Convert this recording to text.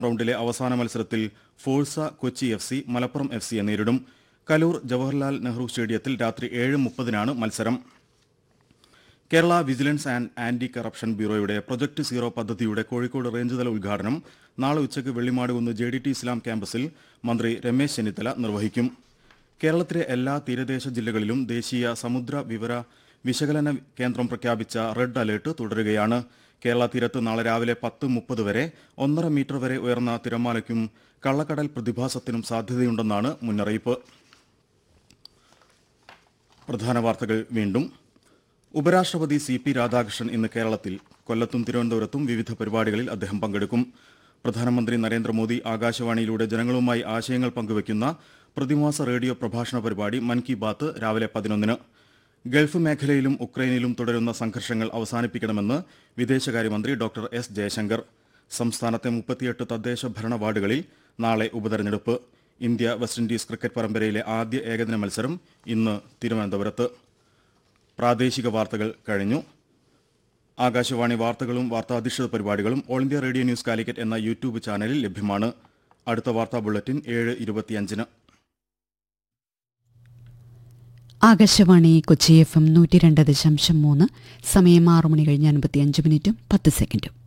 റൗണ്ടിലെ അവസാന മത്സരത്തിൽ Forca Kochi F C Malappuram F സിയെ നേരിടും കലൂർ ജവഹർലാൽ നെഹ്റു സ്റ്റേഡിയത്തിൽ രാത്രി ഏഴ് മുപ്പതിനാണ് മത്സരം Kerala vigilance and anti corruption ബ്യൂറോയുടെ പ്രൊജക്ട് സീറോ പദ്ധതിയുടെ കോഴിക്കോട് റേഞ്ച് തല ഉദ്ഘാടനം നാളെ ഉച്ചയ്ക്ക് Vellimadukunnu J D T Islam ക്യാമ്പസിൽ മന്ത്രി രമേശ് ചെന്നിത്തല നിർവഹിക്കും കേരളത്തിലെ എല്ലാ തീരദേശ ജില്ലകളിലും ദേശീയ സമുദ്ര വിവര വിശകലന കേന്ദ്രം പ്രഖ്യാപിച്ച റെഡ് അലേർട്ട് തുടരുകയാണ് കേരള തീരത്ത് നാളെ രാവിലെ പത്ത് മുപ്പത് വരെ ഒന്നര മീറ്റർ വരെ ഉയർന്ന തിരമാലയ്ക്കും കള്ളക്കടൽ പ്രതിഭാസത്തിനും സാധ്യതയുണ്ടെന്നാണ് മുന്നറിയിപ്പ് പ്രധാന വാർത്തകൾ വീണ്ടും ഉപരാഷ്ട്രപതി സി പി രാധാകൃഷ്ണൻ ഇന്ന് കേരളത്തിൽ കൊല്ലത്തും തിരുവനന്തപുരത്തും വിവിധ പരിപാടികളിൽ അദ്ദേഹം പങ്കെടുക്കും പ്രധാനമന്ത്രി നരേന്ദ്രമോദി ആകാശവാണിയിലൂടെ ജനങ്ങളുമായി ആശയങ്ങൾ പങ്കുവയ്ക്കുന്ന പ്രതിമാസ റേഡിയോ പ്രഭാഷണ പരിപാടി മൻ കി ബാത്ത് രാവിലെ പതിനൊന്നിന് ഗൾഫ് മേഖലയിലും ഉക്രൈനിലും തുടരുന്ന സംഘർഷങ്ങൾ അവസാനിപ്പിക്കണമെന്ന് വിദേശകാര്യമന്ത്രി ഡോക്ടർ എസ് ജയശങ്കർ സംസ്ഥാനത്തെ മുപ്പത്തിയെട്ട് തദ്ദേശ ഭരണ വാർഡുകളിൽ നാളെ ഉപതെരഞ്ഞെടുപ്പ് ഇന്ത്യ വെസ്റ്റ് ഇൻഡീസ് ക്രിക്കറ്റ് പരമ്പരയിലെ ആദ്യ ഏകദിന മത്സരം ഇന്ന് തിരുവനന്തപുരത്ത് പ്രാദേശിക വാർത്തകൾ കഴിഞ്ഞു ആകാശവാണി വാർത്തകളും വാർത്താധിഷ്ഠിത പരിപാടികളും All India Radio News Calicut എന്ന യൂട്യൂബ് ചാനലിൽ ലഭ്യമാണ് അടുത്ത വാർത്താ ബുള്ളറ്റിൻ ഏഴ് ഇരുപത്തിയഞ്ചിന് ആകാശവാണി കൊച്ചി എഫ് എം നൂറ്റി രണ്ട് ദശാംശം മൂന്ന് സമയം ആറ് മണി കഴിഞ്ഞ് അൻപത്തിയഞ്ച് മിനിറ്റും പത്ത് സെക്കൻഡും